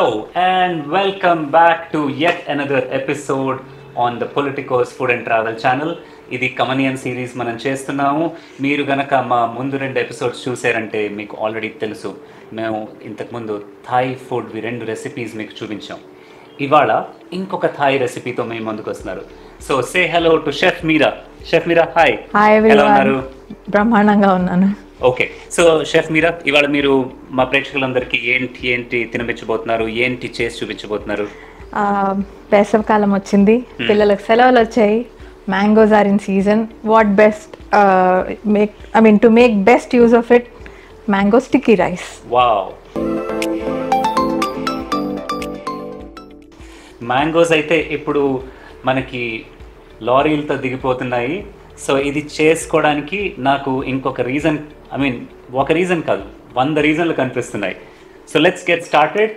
and welcome back to yet another episode on the Politicos Food and Travel channel. ఇది కమనియన్ series మనం చేస్తున్నాము మీరు గనక మా ముందు రెండు ఎపిసోడ్స్ చూసారంటే మీకు ఆల్రెడీ తెలుసు మేము ఇంతకుముందు థాయ్ ఫుడ్ రెండు రెసిపీస్ మీకు చూపించాం ఇవాళ ఇంకొక థాయ్ రెసిపీతో మేము ముందుకు వస్తున్నారు so say hello to chef Meera chef Meera hi hi ఎలా ఉన్నారు ఎవ్రీవన్ బ్రహ్మాండంగా ఉన్నాను ఓకే సో షెఫ్ మీరా ఇవాళ మీరు మా ప్రేక్షకులందరికీ ఏంటి ఏంటి తినిపించబోతున్నారు ఏంటి చేసి చూపించబోతున్నారు ఆ, వేసవికాలం వచ్చింది పిల్లలకు సెలవులు వచ్చాయి mangoes are in season what best make I mean to make best use of it mango sticky rice wow mangoes అయితే ఇప్పుడు మనకి లారీలతో దిగిపోతున్నాయి సో ఇది చేసుకోవడానికి నాకు ఇంకొక రీజన్ ఐ మీన్ ఒక రీజన్ కాదు వంద రీజన్లు కనిపిస్తున్నాయి so let's get started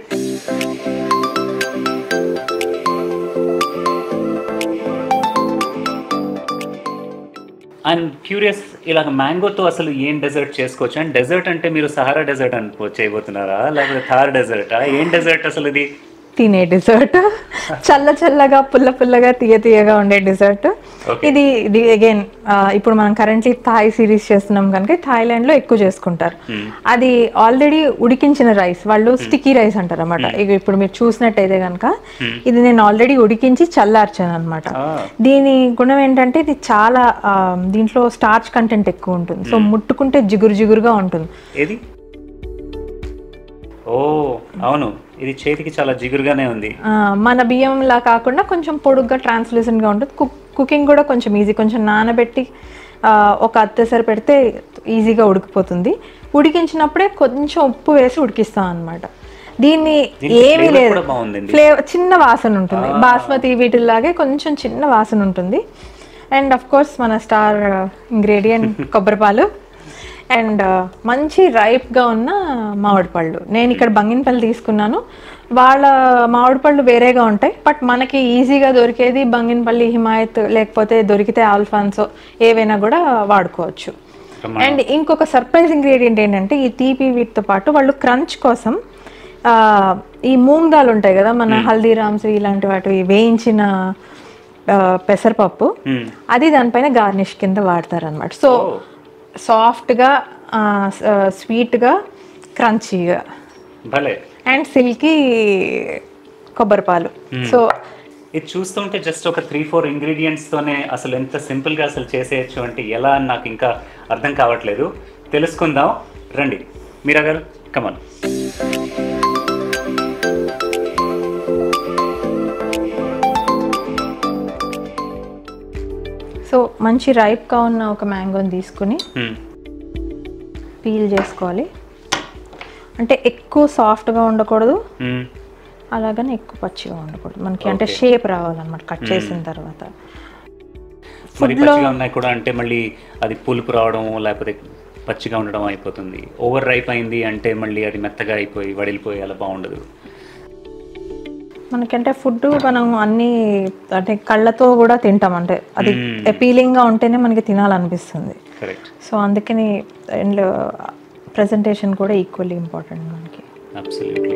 and curious ఇలాగ మ్యాంగోతో అసలు ఏం డెజర్ట్ చేసుకోవచ్చు అండ్ డెజర్ట్ అంటే మీరు సహారా డెజర్ట్ అనుకో చేయబోతున్నారా లేకపోతే థార్ డెజర్టా ఏం డెజర్ట్ అసలు ఇది తినే డిజర్ట్ చల్ల చల్లగా పుల్ల పుల్లగా తీయ తీయగా ఉండే డిజర్ట్ Okay. ఇది ఇది అగైన్ ఇప్పుడు మనం కరెంట్లీ థాయ్ సిరీస్ చేస్తున్నాం కనుక థాయిలాండ్ లో ఎక్కువ చేసుకుంటారు అది ఆల్రెడీ ఉడికించిన రైస్ వాళ్ళు స్టిక్కీ రైస్ అంటారు అనమాట ఇప్పుడు మీరు చూసినట్టయితే కనుక ఇది నేను ఆల్రెడీ ఉడికించి చల్లార్చాను అనమాట Ah. దీని గుణం ఏంటంటే ఇది చాలా ఆ, దీంట్లో స్టార్చ్ కంటెంట్ ఎక్కువ ఉంటుంది సో ముట్టుకుంటే జిగురు జిగురుగా ఉంటుంది ఏది ఓ అవును ఇది చేతికి చాలా జిగురుగానే ఉంది ఆ, మన బియ్యంలా కాకుండా కొంచెం పొడుగ్గా ట్రాన్స్లూసెంట్గా ఉంటుంది కుక్ కుకింగ్ కూడా కొంచెం ఈజీ కొంచెం నానబెట్టి ఆ, ఒక అత్తెసరి పెడితే ఈజీగా ఉడికిపోతుంది ఉడికించినప్పుడే కొంచెం ఉప్పు వేసి ఉడికిస్తాం అనమాట దీన్ని దీనికి ఏమీ flavor లేదు కూడా బాగుందండి. ఫ్లేవర్ చిన్న వాసన ఉంటుంది బాస్మతి వీటిలాగే కొంచెం చిన్న వాసన ఉంటుంది అండ్ అఫ్ కోర్స్ మన స్టార్ ఇంగ్రీడియంట్ కొబ్బరిపాలు అండ్ మంచి రైప్గా ఉన్న మామిడి పళ్ళు నేను ఇక్కడ బంగినపల్లి తీసుకున్నాను వాళ్ళ మామిడి పళ్ళు వేరేగా ఉంటాయి బట్ మనకి ఈజీగా దొరికేది బంగినపల్లి హిమాయత్ లేకపోతే దొరికితే ఆల్ఫాన్సో ఏవైనా కూడా వాడుకోవచ్చు ప్రమాణం. అండ్ ఇంకొక సర్ప్రైజ్ ఇంగ్రీడియంట్ ఏంటంటే ఈ తీపి వీటితో పాటు వాళ్ళు క్రంచ్ కోసం ఆ, ఈ మూంగ్ దాల్ ఉంటాయి కదా మన హల్దీరామ్స్ ఇలాంటి వాటి వేయించిన ఆ, పెసరపప్పు Hmm. అది దానిపైన గార్నిష్ కింద వాడతారు అనమాట సో Oh. సాఫ్ట్గా స్వీట్గా క్రంచీగా భలే అండ్ సిల్కీ కొబ్బరిపాలు సో ఇది చూస్తుంటే జస్ట్ ఒక త్రీ ఫోర్ ఇంగ్రీడియంట్స్ తోనే అసలు ఎంత సింపుల్ గా అసలు చేసేయచ్చు అంటే ఎలా అని నాకు ఇంకా అర్థం కావట్లేదు తెలుసుకుందాం రండి మీరా గారు కమన్ సో మంచి రైప్గా ఉన్న ఒక మ్యాంగోని తీసుకుని పీల్ చేసుకోవాలి అంటే ఎక్కువ సాఫ్ట్గా ఉండకూడదు అలాగని ఎక్కువ పచ్చిగా ఉండకూడదు మనకి అంటే Okay. షేప్ రావాలన్నమాట కట్ చేసిన తర్వాత మరి ఫుడ్లో పచ్చిగా ఉన్నాయి కూడా అంటే మళ్ళీ అది పులుపు రావడం లేకపోతే పచ్చిగా ఉండడం అయిపోతుంది ఓవర్ రైప్ అయింది అంటే మళ్ళీ అది మెత్తగా అయిపోయి వడిలిపోయి అలా బాగుండదు మనకంటే ఫుడ్ మనం అన్ని అంటే కళ్ళతో కూడా తింటాం అంటే అది Hmm. appealing గా ఉంటేనే మనకి తినాలనిపిస్తుంది కరెక్ట్ సో అందుకని అండ్ ప్రజెంటేషన్ కూడా ఈక్వల్లీ ఇంపార్టెంట్ మనకి అబ్సల్యూట్లీ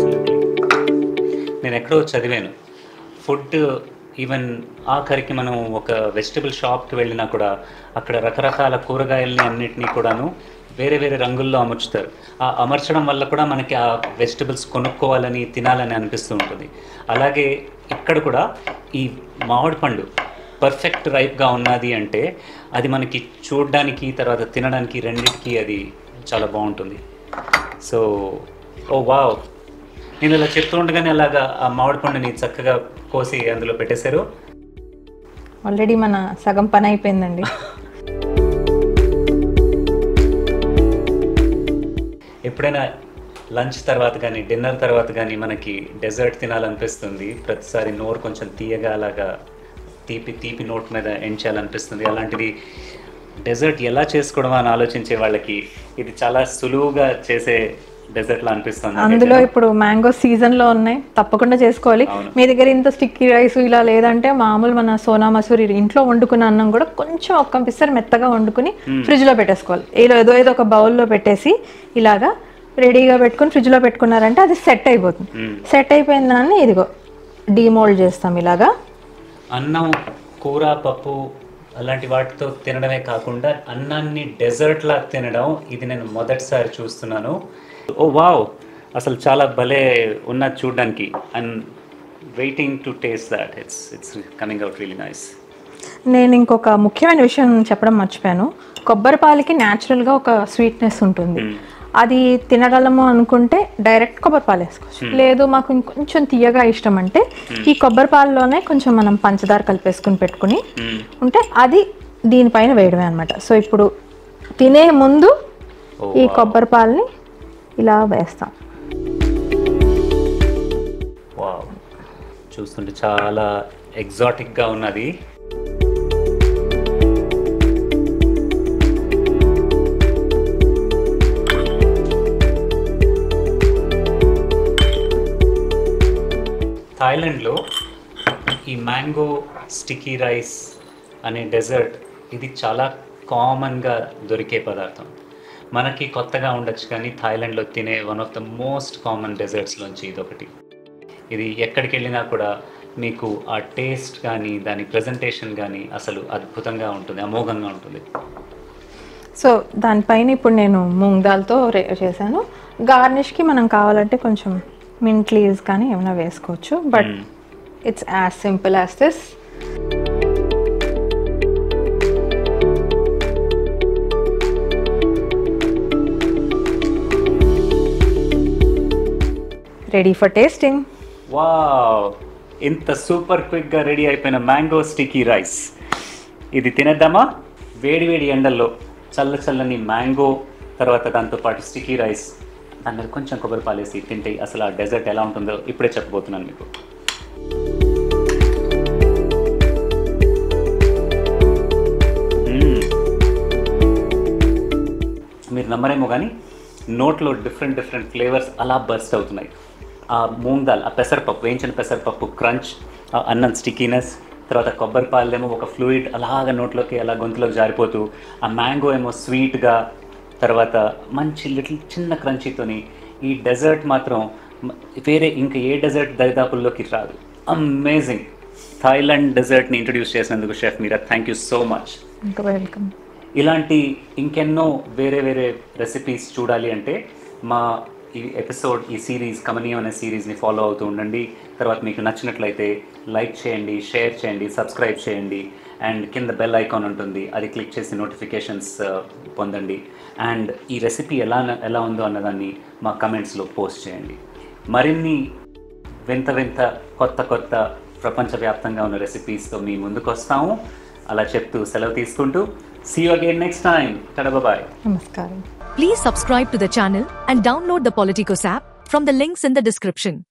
నేను ఎక్కడో చదివాను ఫుడ్ ఈవెన్ ఆఖరికి మనం ఒక వెజిటబుల్ షాప్కి వెళ్ళినా కూడా అక్కడ రకరకాల కూరగాయలని అన్నిటినీ కూడాను వేరే వేరే రంగుల్లో అమర్చుతారు ఆ అమర్చడం వల్ల కూడా మనకి ఆ వెజిటబుల్స్ కొనుక్కోవాలని తినాలని అనిపిస్తూ ఉంటుంది అలాగే ఇక్కడ కూడా ఈ మామిడి పండు పర్ఫెక్ట్ రైప్గా ఉన్నది అంటే అది మనకి చూడడానికి తర్వాత తినడానికి రెండింటికి అది చాలా బాగుంటుంది సో ఓ వావ్ నేను ఇలా చెప్తూ ఉండగానే అలాగా ఆ మామిడి పండుని చక్కగా కోసి అందులో పెట్టేశారు ఆల్రెడీ మన సగం పని అయిపోయిందండి ఎప్పుడైనా లంచ్ తర్వాత కానీ డిన్నర్ తర్వాత కానీ మనకి డెజర్ట్ తినాలనిపిస్తుంది ప్రతిసారి నోరు కొంచెం తీయగా అలాగా తీపి తీపి నోట్ మీద ఎంచాలనిపిస్తుంది అలాంటిది డెజర్ట్ ఎలా చేసుకోవడం అని ఆలోచించే వాళ్ళకి ఇది చాలా సులువుగా చేసే డెజర్ట్ లా అనిపిస్తుంది అందులో నాకైతే. ఇప్పుడు మ్యాంగో సీజన్ లో ఉన్నాయి తప్పకుండా చేసుకోవాలి అవును. మీ దగ్గర ఇంత స్టిక్కీ రైస్ ఇలా లేదంటే మామూలు మన సోనా మసూరి ఇంట్లో వండుకున్న అన్నం కూడా కొంచెం ఒక్క పిసర్ మెత్తగా వండుకుని ఫ్రిడ్జ్ లో పెట్టేసుకోవాలి ఏదో ఏదో ఏదో ఒక బౌల్లో పెట్టేసి ఇలాగా రెడీగా పెట్టుకుని ఫ్రిడ్జ్లో పెట్టుకున్నారంటే అది సెట్ అయిపోతుంది మ్మ్. సెట్ అయిపోయిన దాన్ని ఇదిగో డీమోల్డ్ చేస్తాం ఇలాగా అన్నం కూర పప్పు అలాంటి వాటితో తినడమే కాకుండా అన్నాన్ని డెజర్ట్ లా తినడం ఇది నేను మొదటిసారి చూస్తున్నాను ఓ వావ్ అసలు చాలా భలే ఉన్నది చూడడానికి and waiting to taste that it's it's coming out really nice నేను ఇంకొక ముఖ్యమైన విషయం చెప్పడం మర్చిపోయాను కొబ్బరి పాలకి న్యాచురల్గా ఒక స్వీట్నెస్ ఉంటుంది అది తినగలము అనుకుంటే డైరెక్ట్ కొబ్బరి పాలు వేసుకోవచ్చు లేదు మాకు ఇంకొంచెం తీయగా ఇష్టం అంటే ఈ కొబ్బరి పాలలోనే కొంచెం మనం పంచదార కలిపేసుకుని పెట్టుకుని ఉంటే అది దీనిపైన వేయడమే అనమాట సో ఇప్పుడు తినే ముందు Oh, ఈ wow. కొబ్బరి పాలని ఇలా వేస్తాం వావ్ చూస్తుంటే చాలా ఎగ్జాటిక్గా ఉన్నది థాయిలాండ్లో ఈ మ్యాంగో స్టికీ రైస్ అనే డెజర్ట్ ఇది చాలా కామన్గా దొరికే పదార్థం మనకి కొత్తగా ఉండొచ్చు కానీ థాయిలాండ్లో తినే one of the most common డెజర్ట్స్లోంచి ఇది ఒకటి ఇది ఎక్కడికి వెళ్ళినా కూడా మీకు ఆ టేస్ట్ కానీ దాని ప్రజెంటేషన్ కానీ అసలు అద్భుతంగా ఉంటుంది అమోఘంగా ఉంటుంది సో దానిపైన ఇప్పుడు నేను మూంగ్ దాల్తో రే- చేశాను గార్నిష్కి మనం కావాలంటే కొంచెం మింట్ లీవ్స్ కానీ ఏమైనా వేసుకోవచ్చు but Mm. It's as simple as this ready for tasting wow ఇంత సూపర్ క్విక్గా రెడీ అయిపోయిన మ్యాంగో స్టికీ రైస్ ఇది తినేద్దామా వేడి వేడి ఎండల్లో చల్ల చల్లని మ్యాంగో తర్వాత దాంతోపాటు స్టికీ రైస్ దాని మీద కొంచెం కొబ్బరి పాలేసి తింటే అసలు ఆ డెజర్ట్ ఎలా ఉంటుందో ఇప్పుడే చెప్పబోతున్నాను మీకు మ్మ్. మీరు నమ్మరేమో కానీ నోట్లో డిఫరెంట్ డిఫరెంట్ ఫ్లేవర్స్ అలా బర్స్ట్ అవుతున్నాయి ఆ మూంగ్ దాల్ ఆ పెసరపప్పు వేయించిన పెసరపప్పు క్రంచ్ ఆ అన్నం స్టికీనెస్ తర్వాత కొబ్బరి పాలేమో ఒక ఫ్లూయిడ్ అలాగ నోట్లోకి అలా గొంతులోకి జారిపోతూ ఆ మ్యాంగో ఏమో స్వీట్గా తర్వాత మంచి లిటిల్ చిన్న క్రంచీతోని ఈ డెజర్ట్ మాత్రం మ- వేరే ఇంకా ఏ డెజర్ట్ దరిదాపుల్లోకి రాదు అమేజింగ్ థాయిలాండ్ డెజర్ట్ని ఇంట్రడ్యూస్ చేసినందుకు chef Meera thank you so much ఇంకా వెల్కమ్ ఇలాంటి ఇంకెన్నో వేరే వేరే రెసిపీస్ చూడాలి అంటే మా ఈ ఎపిసోడ్ ఈ సిరీస్ కమనీయం అనే సిరీస్ని ఫాలో అవుతూ ఉండండి తర్వాత మీకు నచ్చినట్లయితే లైక్ చేయండి షేర్ చేయండి సబ్స్క్రైబ్ చేయండి అండ్ కింద బెల్ ఐకాన్ ఉంటుంది అది క్లిక్ చేసి నోటిఫికేషన్స్ పొందండి అండ్ ఈ రెసిపీ ఎలా ఎలా ఉందో అన్నదాన్ని మా కమెంట్స్లో పోస్ట్ చేయండి మరిన్ని వింత వింత కొత్త కొత్త ప్రపంచవ్యాప్తంగా ఉన్న రెసిపీస్తో మీ ముందుకు వస్తాము అలా చెప్తూ సెలవు తీసుకుంటూ see you again next time bye నమస్కారం Please subscribe to the channel and download the Politicos app from the links in the description.